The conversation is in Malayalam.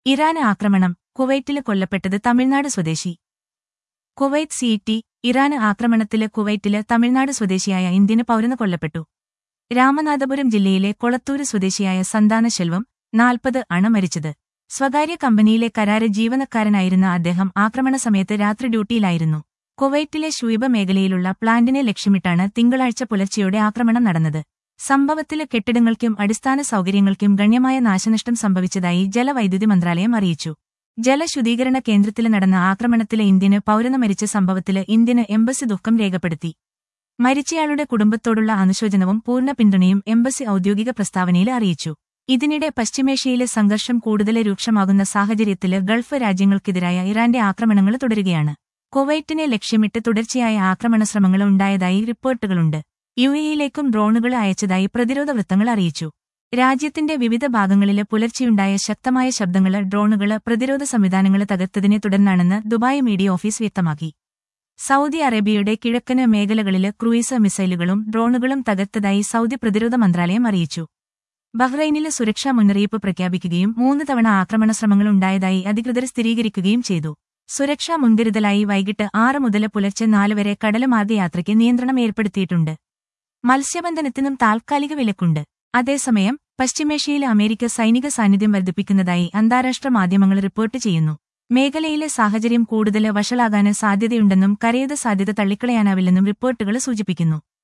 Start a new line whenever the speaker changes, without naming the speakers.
ഇറാന് ആക്രമണം കുവൈറ്റില് കൊല്ലപ്പെട്ടത് തമിഴ്നാട് സ്വദേശി കുവൈറ്റ് സി ടി ഇറാന് ആക്രമണത്തില് കുവൈറ്റില് തമിഴ്നാട് സ്വദേശിയായ ഇന്ത്യന് പൗരന് കൊല്ലപ്പെട്ടു രാമനാഥപുരം ജില്ലയിലെ കൊളത്തൂര് സ്വദേശിയായ സന്താനശെൽവം നാൽപ്പത് ആണ് മരിച്ചത് സ്വകാര്യ കമ്പനിയിലെ കരാര് ജീവനക്കാരനായിരുന്ന അദ്ദേഹം ആക്രമണ സമയത്ത് രാത്രി ഡ്യൂട്ടിയിലായിരുന്നു കുവൈറ്റിലെ ഷുയിബ മേഖലയിലുള്ള പ്ലാന്റിനെ ലക്ഷ്യമിട്ടാണ് തിങ്കളാഴ്ച പുലർച്ചെയോടെ ആക്രമണം നടന്നത് സംഭവത്തില് കെട്ടിടങ്ങൾക്കും അടിസ്ഥാന സൗകര്യങ്ങൾക്കും ഗണ്യമായ നാശനഷ്ടം സംഭവിച്ചതായി ജലവൈദ്യുതി മന്ത്രാലയം അറിയിച്ചു ജലശുദ്ധീകരണ കേന്ദ്രത്തില് നടന്ന ആക്രമണത്തിലെ ഇന്ത്യന് പൗരന് മരിച്ച സംഭവത്തില് ഇന്ത്യന് എംബസി ദുഃഖം രേഖപ്പെടുത്തി മരിച്ചയാളുടെ കുടുംബത്തോടുള്ള അനുശോചനവും പൂർണ്ണ പിന്തുണയും എംബസി ഔദ്യോഗിക പ്രസ്താവനയിൽ അറിയിച്ചു ഇതിനിടെ പശ്ചിമേഷ്യയിലെ സംഘർഷം കൂടുതൽ രൂക്ഷമാകുന്ന സാഹചര്യത്തില് ഗൾഫ് രാജ്യങ്ങൾക്കെതിരായ ഇറാന്റെ ആക്രമണങ്ങൾ തുടരുകയാണ് കുവൈറ്റിനെ ലക്ഷ്യമിട്ട് തുടർച്ചയായ ആക്രമണശ്രമങ്ങൾ ഉണ്ടായതായി റിപ്പോർട്ടുകളുണ്ട് യു എയിലേക്കും ഡ്രോണുകൾ അയച്ചതായി പ്രതിരോധ വൃത്തങ്ങൾ അറിയിച്ചു രാജ്യത്തിന്റെ വിവിധ ഭാഗങ്ങളില് പുലർച്ചെയുണ്ടായ ശക്തമായ ശബ്ദങ്ങള് ഡ്രോണുകള് പ്രതിരോധ സംവിധാനങ്ങള് തകർത്തതിനെ തുടർന്നാണെന്ന് ദുബായ് മീഡിയ ഓഫീസ് വ്യക്തമാക്കി സൗദി അറേബ്യയുടെ കിഴക്കന് മേഖലകളില് ക്രൂയിസ് മിസൈലുകളും ഡ്രോണുകളും തകർത്തതായി സൗദി പ്രതിരോധ മന്ത്രാലയം അറിയിച്ചു ബഹ്റൈനില് സുരക്ഷാ മുന്നറിയിപ്പ് പ്രഖ്യാപിക്കുകയും മൂന്ന് തവണ ആക്രമണശ്രമങ്ങൾ ഉണ്ടായതായി അധികൃതർ സ്ഥിരീകരിക്കുകയും ചെയ്തു സുരക്ഷാ മുൻകരുതലായി വൈകിട്ട് ആറ് മുതൽ പുലർച്ചെ നാല് വരെ കടലുമാർഗ യാത്രയ്ക്ക് നിയന്ത്രണം ഏർപ്പെടുത്തിയിട്ടുണ്ട് മത്സ്യബന്ധനത്തിനും താൽക്കാലിക വിലക്കുണ്ട് അതേസമയം പശ്ചിമേഷ്യയിൽ അമേരിക്ക സൈനിക സാന്നിധ്യം വർദ്ധിപ്പിക്കുന്നതായി അന്താരാഷ്ട്ര മാധ്യമങ്ങൾ റിപ്പോർട്ട് ചെയ്യുന്നു മേഖലയിലെ സാഹചര്യം കൂടുതൽ വഷളാകാന് സാധ്യതയുണ്ടെന്നും കരയുധ സാധ്യത തള്ളിക്കളയാനാവില്ലെന്നും റിപ്പോർട്ടുകൾ സൂചിപ്പിക്കുന്നു